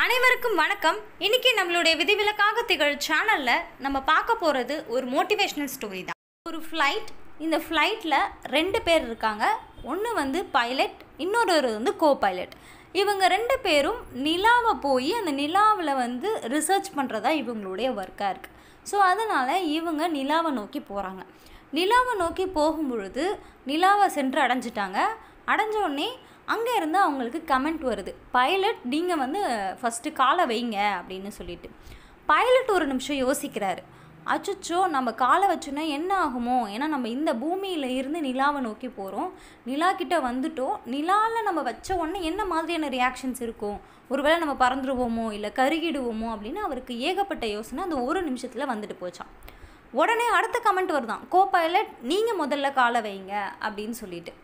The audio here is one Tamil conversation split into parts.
அனைவருக்கும் வணக்கம் இன்னைக்கு நம்மளுடைய விதிவிலக்காக திகழ் சேனலில் நம்ம பார்க்க போகிறது ஒரு மோட்டிவேஷ்னல் ஸ்டோரி தான் ஒரு ஃப்ளைட் இந்த ஃப்ளைட்டில் ரெண்டு பேர் இருக்காங்க ஒன்று வந்து பைலட் இன்னொரு வந்து கோ பைலட் இவங்க ரெண்டு பேரும் நிலாவை போய் அந்த நிலாவில் வந்து ரிசர்ச் பண்ணுறதா இவங்களுடைய ஒர்க்காக இருக்குது ஸோ அதனால் இவங்க நிலாவை நோக்கி போகிறாங்க நிலாவை நோக்கி போகும் பொழுது நிலாவை சென்று அடைஞ்சிட்டாங்க அடைஞ்ச உடனே அங்கே இருந்து அவங்களுக்கு கமெண்ட் வருது பைலட் நீங்கள் வந்து ஃபஸ்ட்டு காலை வைங்க அப்படின்னு சொல்லிட்டு பைலட் ஒரு நிமிஷம் யோசிக்கிறாரு அச்சச்சோ நம்ம காலை வச்சோன்னா என்ன ஆகுமோ ஏன்னா நம்ம இந்த பூமியில் இருந்து நிலாவை நோக்கி போகிறோம் நிலா கிட்ட வந்துட்டோம் நிலாவில் நம்ம வச்ச உடனே என்ன மாதிரியான ரியாக்ஷன்ஸ் இருக்கும் ஒருவேளை நம்ம பறந்துருவோமோ இல்லை கருகிடுவோமோ அப்படின்னு அவருக்கு ஏகப்பட்ட யோசனை அந்த ஒரு நிமிஷத்தில் வந்துட்டு போச்சான் உடனே அடுத்த கமெண்ட் வருதான் கோ பைலட் நீங்கள் முதல்ல காலை வைங்க அப்படின்னு சொல்லிட்டு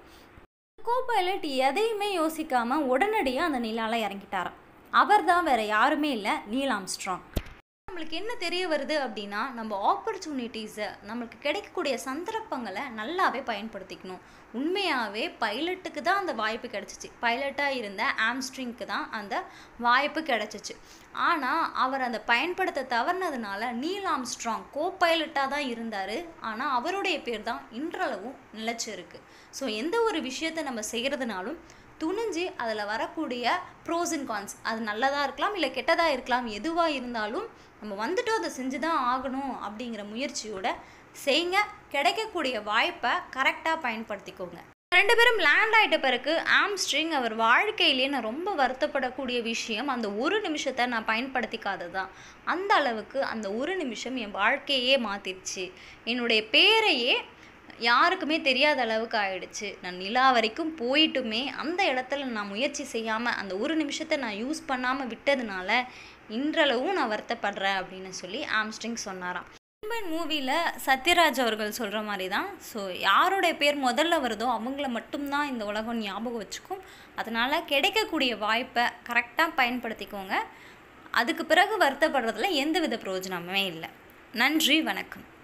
கோ பைலட் எதையுமே யோசிக்காமல் உடனடியாக அந்த நிலால இறங்கிட்டாராம் அவர் தான் வேற யாருமே இல்லை நீல் ஆம்ஸ்ட்ராங் நம்மளுக்கு என்ன தெரிய வருது அப்படின்னா நம்ம ஆப்பர்ச்சுனிட்டிஸை நம்மளுக்கு கிடைக்கக்கூடிய சந்தர்ப்பங்களை நல்லாவே பயன்படுத்திக்கணும் உண்மையாகவே பைலட்டுக்கு தான் அந்த வாய்ப்பு கிடச்சிச்சு பைலட்டாக இருந்த ஆம்ஸ்ட்ரிங்க்கு தான் அந்த வாய்ப்பு கிடச்சிச்சு ஆனால் அவர் அந்த பயன்படுத்த தவறினதுனால நீல் ஆம்ஸ்ட்ராங் கோ பைலட்டாக தான் இருந்தார் ஆனால் அவருடைய பேர் தான் இன்றளவும் நிலச்சிருக்கு ஸோ எந்த ஒரு விஷயத்தை நம்ம செய்கிறதுனாலும் துணிஞ்சு அதில் வரக்கூடிய ப்ரோஸ் அண்ட் கான்ஸ் அது நல்லதாக இருக்கலாம் இல்லை கெட்டதாக இருக்கலாம் எதுவாக இருந்தாலும் நம்ம வந்துட்டு அதை செஞ்சு தான் ஆகணும் அப்படிங்கிற முயற்சியோட செய்யுங்க கிடைக்கக்கூடிய வாய்ப்பை கரெக்டாக பயன்படுத்திக்கோங்க ரெண்டு பேரும் லேண்ட் ஆகிட்ட பிறகு ஆம்ஸ்ட்ரிங் அவர் வாழ்க்கையிலேயே நான் ரொம்ப வருத்தப்படக்கூடிய விஷயம் அந்த ஒரு நிமிஷத்தை நான் பயன்படுத்திக்காதது தான் அந்த அளவுக்கு அந்த ஒரு நிமிஷம் என் வாழ்க்கையே மாற்றிடுச்சு என்னுடைய பேரையே யாருக்குமே தெரியாத அளவுக்கு ஆயிடுச்சு நான் நிலா வரைக்கும் போயிட்டுமே அந்த இடத்துல நான் முயற்சி செய்யாமல் அந்த ஒரு நிமிஷத்தை நான் யூஸ் பண்ணாமல் விட்டதுனால இன்றளவும் நான் வருத்தப்படுறேன் அப்படின்னு சொல்லி ஆம்ஸ்ட்ரிங் சொன்னாராம் நண்பன் மூவியில் சத்யராஜ் அவர்கள் சொல்கிற மாதிரி தான் ஸோ யாருடைய பேர் முதல்ல வருதோ அவங்கள மட்டும்தான் இந்த உலகம் ஞாபகம் வச்சுக்கும் அதனால் கிடைக்கக்கூடிய வாய்ப்பை கரெக்டாக பயன்படுத்திக்கோங்க அதுக்கு பிறகு வருத்தப்படுறதுல எந்தவித பிரயோஜனமுமே இல்லை நன்றி வணக்கம்